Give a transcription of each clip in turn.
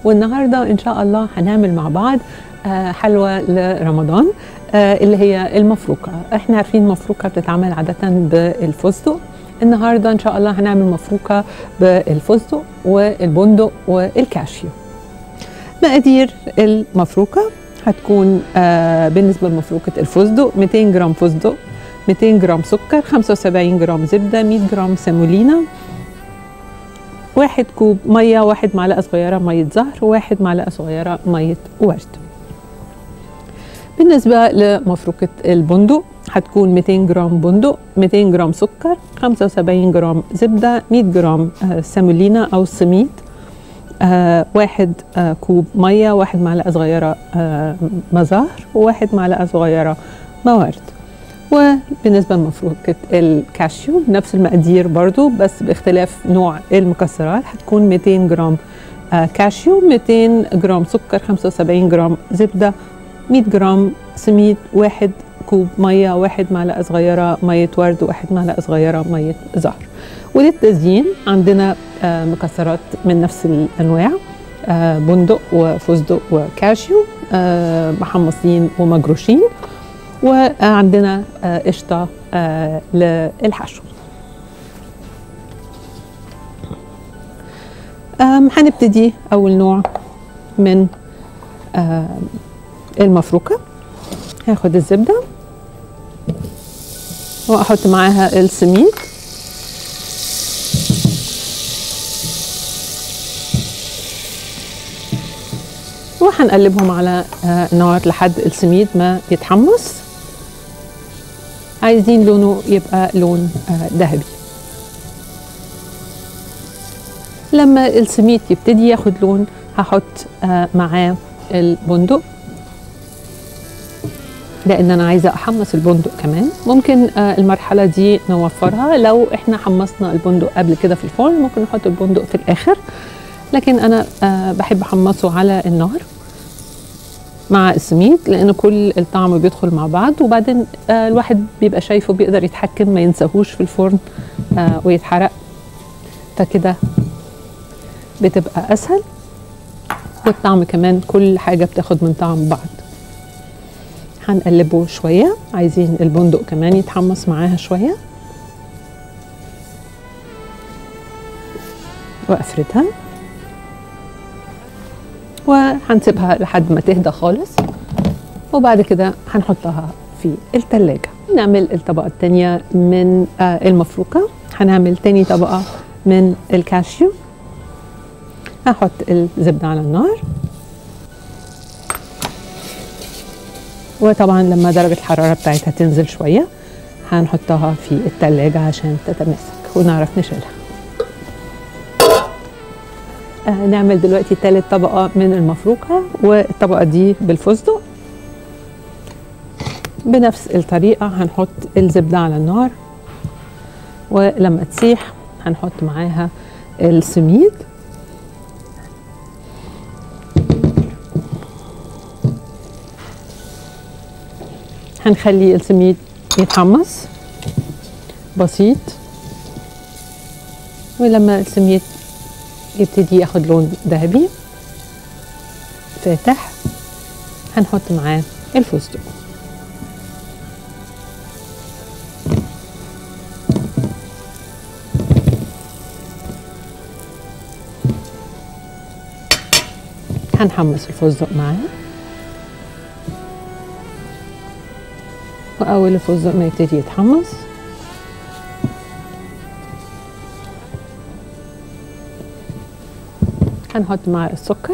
والنهارده ان شاء الله هنعمل مع بعض آه، حلوى لرمضان آه، اللي هي المفروكه احنا عارفين المفروكه بتتعمل عاده بالفستق النهارده ان شاء الله هنعمل مفروكه بالفستق والبندق والكاشيو مقادير المفروكه هتكون آه، بالنسبه لمفروكه الفستق 200 جرام فستق 200 جرام سكر 75 جرام زبده 100 جرام سيمولينا واحد كوب ميه واحد معلقه صغيره ميه زهر وواحد معلقه صغيره ميه ورد بالنسبه لمفروكه البندق هتكون 200 جرام بندق 200 جرام سكر 75 جرام زبده 100 جرام آه، سيمولينا او سميد آه واحد آه كوب ميه واحد معلقه صغيره آه مزهر وواحد معلقه صغيره موارد وبالنسبه لمفروكه الكاشيو نفس المقادير برضو بس باختلاف نوع المكسرات هتكون 200 جرام آه كاشيو 200 جرام سكر 75 جرام زبده 100 جرام سميد واحد كوب ميه واحد معلقه صغيره ميه ورد واحد معلقه صغيره ميه زهر وللتزيين عندنا آه مكسرات من نفس الانواع آه بندق وفستق وكاشيو آه محمصين ومجروشين وعندنا آه قشطه آه للحشو آم، هنبتدي اول نوع من آه المفروكه هاخد الزبده واحط معاها السميد وهنقلبهم على آه، نار لحد السميد ما يتحمص عايزين لونه يبقى لون آه، ذهبي لما السميد يبتدي ياخد لون هحط آه، معاه البندق لان انا عايزه احمص البندق كمان ممكن آه، المرحله دي نوفرها لو احنا حمصنا البندق قبل كده في الفرن ممكن نحط البندق في الاخر لكن انا آه، بحب احمصه على النار مع السميد لان كل الطعم بيدخل مع بعض وبعدين آه، الواحد بيبقى شايفه بيقدر يتحكم ما ينساهوش في الفرن آه، ويتحرق فكده بتبقى اسهل والطعم كمان كل حاجه بتاخد من طعم بعض هنقلبه شويه عايزين البندق كمان يتحمص معاها شويه وافردها وهنسيبها لحد ما تهدى خالص وبعد كده هنحطها في التلاجة نعمل الطبقة التانية من آه، المفروكة هنعمل تاني طبقة من الكاشيو هحط الزبدة على النار وطبعا لما درجة الحرارة بتاعتها تنزل شوية هنحطها في التلاجة عشان تتماسك ونعرف نشيلها آه، نعمل دلوقتي تالت طبقة من المفروكة والطبقة دي بالفستق بنفس الطريقة هنحط الزبدة على النار ولما تسيح هنحط معاها السميد هنخلي السميد يتحمص بسيط ولما السميد يبتدي ياخد لون ذهبي فاتح هنحط معاه الفستق هنحمص الفستق معاه وأول الفستق ما يبتدي يتحمص هنحط معاه السكر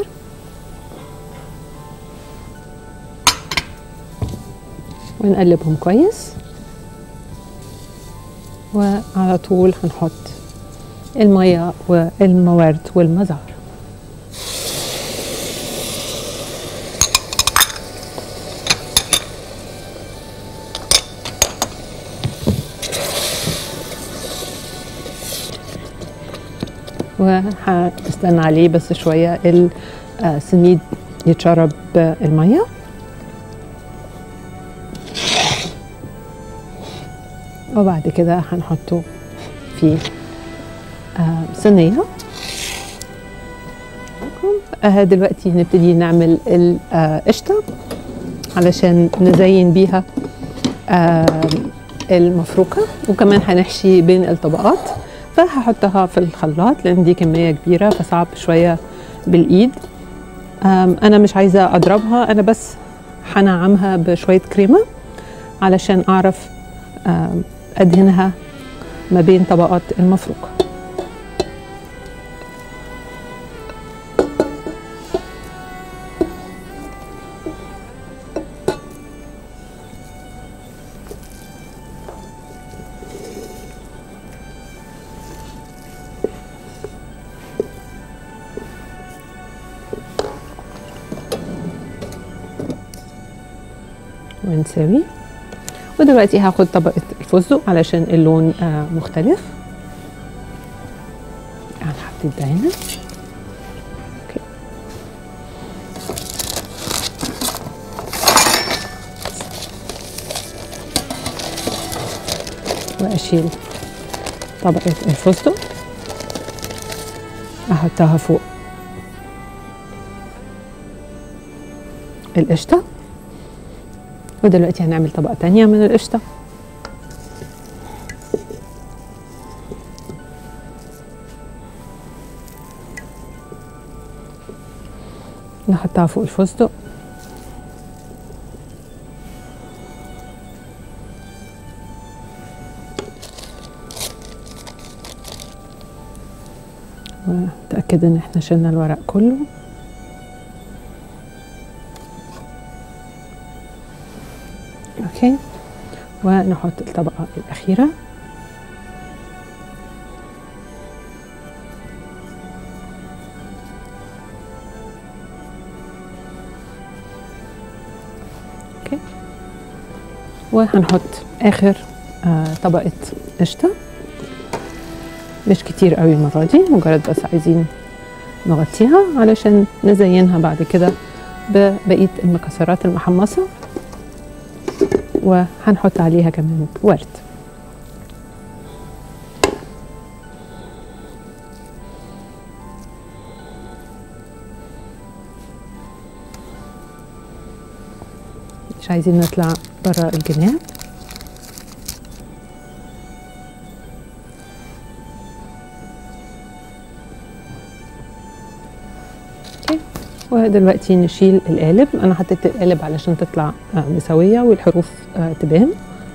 ونقلبهم كويس وعلى طول هنحط المية والموارد والمزار وهستنى عليه بس شوية السميد يتشرب المية وبعد كده هنحطه في آه، صينية آه دلوقتي هنبتدي نعمل القشطة علشان نزين بيها آه المفروكة وكمان هنحشي بين الطبقات فهحطها في الخلاط لان دي كمية كبيرة فصعب شوية بالايد آم، انا مش عايزة اضربها انا بس هنعمها بشوية كريمة علشان اعرف آم، ادهنها ما بين طبقات المفروكة ونساوي ودلوقتي هاخد طبقة الفستق علشان اللون آه مختلف انا حطيت ده هنا اوكي واشيل طبقة الفستق احطها فوق القشطة ودلوقتي هنعمل طبقة تانية من القشطة نحطها فوق الفستق ونتأكد ان احنا شلنا الورق كله اوكي ونحط الطبقة الأخيرة اوكي وهنحط آخر آه طبقة قشطة مش كتير قوي المرة دي مجرد بس عايزين نغطيها علشان نزينها بعد كده ببقية المكسرات المحمصة وهنحط عليها كمان ورد مش عايزين نطلع برا الجناب اوكي ودلوقتي نشيل القالب انا حطيت القالب علشان تطلع آه، مسويه والحروف آه، تبان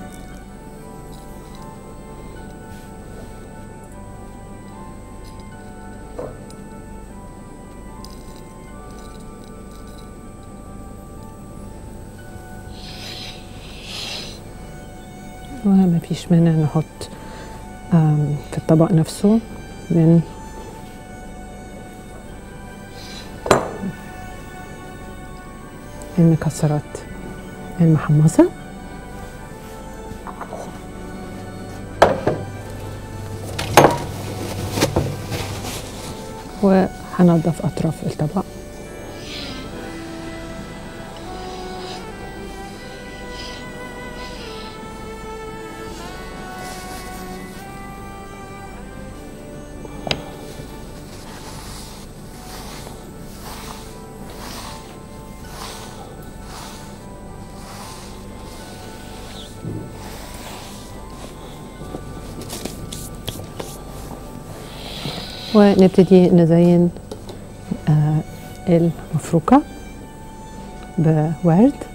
وما فيش مانع نحط آم، في الطبق نفسه من المكسرات المحمصة وهنضف أطراف الطبق ونبتدي نزين آه، المفروكة بورد